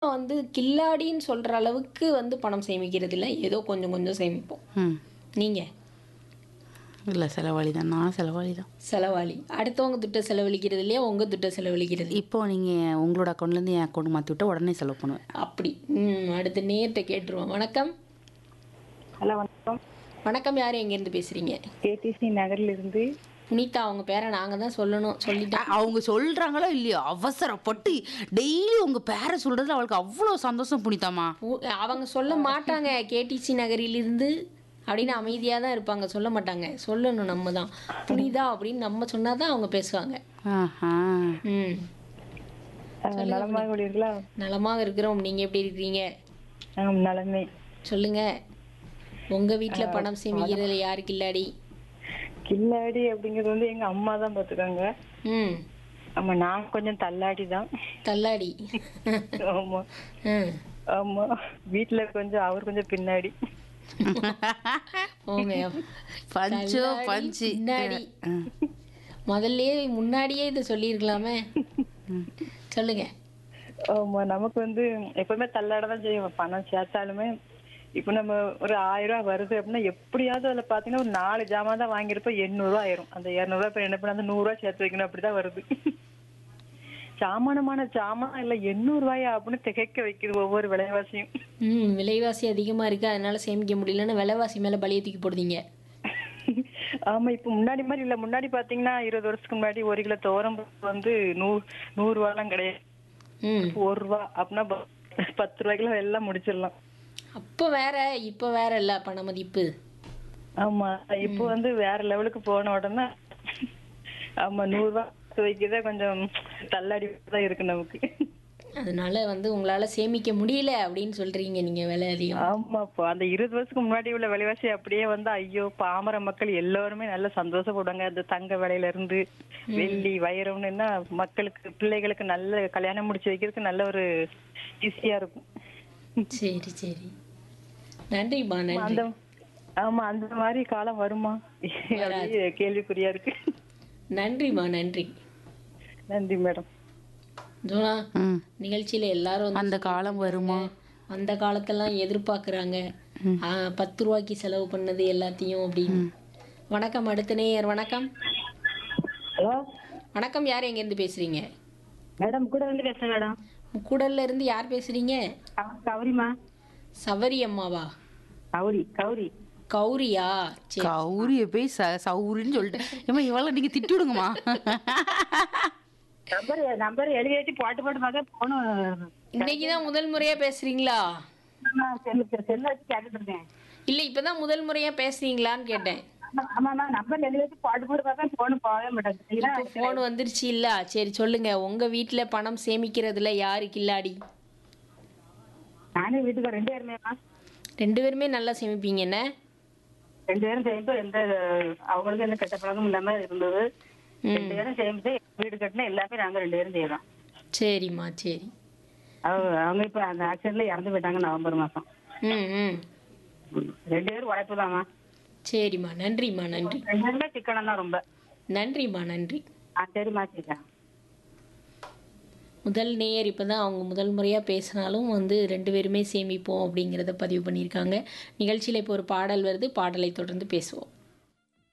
வந்து கில்லாடின்னு சொல்ற அளவுக்கு வந்து பணம் சேமிக்கிறது இல்லை ஏதோ கொஞ்சம் கொஞ்சம் சேமிப்போம் ம் நீங்க இல்லை செலவாளி தான் நான் செலவாளி தான் செலவாளி அடுத்தவங்க திட்ட செலவழிக்கிறது இல்லையா உங்க திட்ட செலவழிக்கிறது இப்போ நீங்கள் உங்களோட அக்கௌண்ட்லேருந்து என் அக்கௌண்ட் மாற்றி விட்டா உடனே செலவு பண்ணுவேன் அப்படி ம் அடுத்து நேர்கிட்ட கேட்டுருவோம் வணக்கம் ஹலோ வணக்கம் வணக்கம் யார் எங்கேருந்து பேசுறீங்க கேடிசி நகர்ல இருந்து புனிதா அவங்க பேரை நாங்க தான் சொல்லணும் சொல்லிட்டேன் அ- அவங்க சொல்கிறாங்களோ இல்லையோ அவசரப்பட்டு டெய்லி உங்கள் பேரை சொல்கிறதுல அவளுக்கு அவ்வளோ சந்தோஷம் புனிதாமா பூ- அவங்க சொல்ல மாட்டாங்க கேடிசி நகரிலிருந்து அப்படின்னு அமைதியா தான் இருப்பாங்க சொல்ல மாட்டாங்க சொல்லணும் நம்ம தான் புனிதா அப்படின்னு நம்ம சொன்னாதான் அவங்க பேசுவாங்க ஆஹா ம் நலமாக உள்ளீர்களா நலமாக இருக்கிறோம் நீங்க எப்படி இருக்கிறீங்க ஆம் நலமே சொல்லுங்க உங்க வீட்ல பணம் சேமிக்கிறதுல யாருக்கு இல்லாடி கில்லாடி அப்படிங்கிறது வந்து எங்க அம்மா தான் பாத்துக்காங்க ம் ஆமா நான் கொஞ்சம் தள்ளாடி தான் தள்ளாடி ஆமா ம் ஆமா வீட்டுல கொஞ்சம் அவர் கொஞ்சம் பின்னாடி போங்க பஞ்சோ தள்ளாடி, பஞ்சு பின்னாடி. ம். முதல்லயே முன்னாடியே இதை சொல்லியிருக்கலாமே சொல்லுங்க ஆமா நமக்கு வந்து எப்பவுமே தள்ளாட தான் செய்வோம் பணம் சேர்த்தாலுமே இப்ப நம்ம ஒரு ஆயிரம் ரூபாய் வருது அப்படின்னா எப்படியாவது அதுல பாத்தீங்கன்னா ஒரு நாலு ஜாமான் தான் வாங்கியிருப்போம் எண்ணூறு ரூபாய் ஆயிரும் அந்த இருநூறு ரூபாய் இப்ப என்ன பண்ண அந்த நூறு ரூபாய் சேர்த்து வைக்கணும் அப்படிதான் வருது சாமானமான சாமான் இல்ல எண்ணூறு ரூபாயா அப்படின்னு திகைக்க வைக்குது ஒவ்வொரு விலைவாசியும் ம் விலைவாசி அதிகமா இருக்கு அதனால சேமிக்க முடியலன்னு விலைவாசி மேல பழிய தூக்கி போடுதீங்க ஆமா இப்ப முன்னாடி மாதிரி இல்ல முன்னாடி பாத்தீங்கன்னா இருபது வருஷத்துக்கு முன்னாடி ஒரு கிலோ துவரம் வந்து நூறு நூறு ரூபாய்லாம் கிடையாது ம் ஒரு ரூபா அப்படின்னா ப- பத்து ரூபாய்க்குள்ள எல்லாம் முடிச்சிடலாம் அப்போ வேற இப்போ வேற இல்ல பண மதிப்பு ஆமா இப்போ வந்து வேற லெவலுக்கு போன உடனே ஆமா நூறு ரூபாய் வைக்கதே கொஞ்சம் தள்ளாடி தான் இருக்கு நமக்கு அதனால வந்து உங்களால சேமிக்க முடியல அப்படின்னு சொல்றீங்க நீங்க விலை அதிகம் ஆமா இப்போ அந்த இருபது வருஷத்துக்கு முன்னாடி உள்ள விலைவாசி அப்படியே வந்து ஐயோ பாமர மக்கள் எல்லாருமே நல்ல சந்தோஷப்படுவாங்க அந்த தங்க விலையில இருந்து வெள்ளி வைரம்னு மக்களுக்கு பிள்ளைகளுக்கு நல்ல கல்யாணம் முடிச்சு வைக்கிறதுக்கு நல்ல ஒரு ஈஸியா இருக்கும் சரி சரி நன்றிம்மா நன்றி அந்த ஆமா அந்த மாதிரி காலம் வருமா அப்படியே கேள்விக்குறியா இருக்கு நன்றிம்மா நன்றி நன்றி மேடம் ஜோனா ம் நிகழ்ச்சியில எல்லாரும் வந்து அந்த காலம் வருமா அந்த காலத்தெல்லாம் எதிர்பார்க்கறாங்க ஆ, பத்து ரூபாய்க்கு செலவு பண்ணது எல்லாத்தையும் அப்படின்னு வணக்கம் அடுத்த நேயர் வணக்கம் ஹலோ வணக்கம் யார் எங்க இருந்து பேசுறீங்க மேடம் கூட வந்து பேசுறேன் மேடம் முக்கூடல்ல இருந்து யார் பேசுறீங்க கௌரிமா சவரி அம்மாவா கௌரி கௌரி கௌரியா சரி கௌரிய போய் ச சௌரின்னு சொல்லிட்டேன் ஏமா இவளை நீங்கள் திட்டி விடுங்கம்மா நம்பர் நம்பர் எழுதி வச்சு போட்டு போட்டு பார்க்க போனும் இன்னைக்கு தான் முதல் முறையா பேசுறீங்களா செல்லு செல்லு வச்சு கேட்டுட்டு இருந்தேன் இல்ல இப்பதான் முதல் முறையா பேசுறீங்களான்னு கேட்டேன் ஆமாம்மா நம்பர் எழுதி வச்சு போட்டு போட்டு பார்த்தா போன போகவே மாட்டேங்குது இப்போ ஃபோன் வந்துருச்சு இல்ல சரி சொல்லுங்க உங்க வீட்ல பணம் சேமிக்கிறதுல யாரு கில்லாடி நானே வீட்டுக்கு ரெண்டு பேருமேமா ரெண்டு பேருமே நல்லா சேமிப்பீங்க என்ன ரெண்டு பேரும் சேர்ந்து எந்த அவங்களுக்கு எந்த கெட்ட பழக்கம் இல்லாம இருந்தது ரெண்டு பேரும் சேர்ந்து வீடு கட்டின எல்லாமே நாங்க ரெண்டு பேரும் செய்யறோம் சரிம்மா சரி அவங்க அவங்க இப்ப அந்த ஆக்சிடென்ட்ல இறந்து போயிட்டாங்க நவம்பர் மாசம் ம் ம் ரெண்டு பேரும் உழைப்பு தாமா சரிம்மா நன்றிம்மா நன்றி ரெண்டு பேருமே சிக்கனம் தான் ரொம்ப நன்றிம்மா நன்றி ஆ சரிம்மா சரிக்கா முதல் நேயர் இப்போ தான் அவங்க முதல் முறையாக பேசினாலும் வந்து ரெண்டு பேருமே சேமிப்போம் அப்படிங்கிறத பதிவு பண்ணியிருக்காங்க நிகழ்ச்சியில் இப்போ ஒரு பாடல் வருது பாடலை தொடர்ந்து பேசுவோம்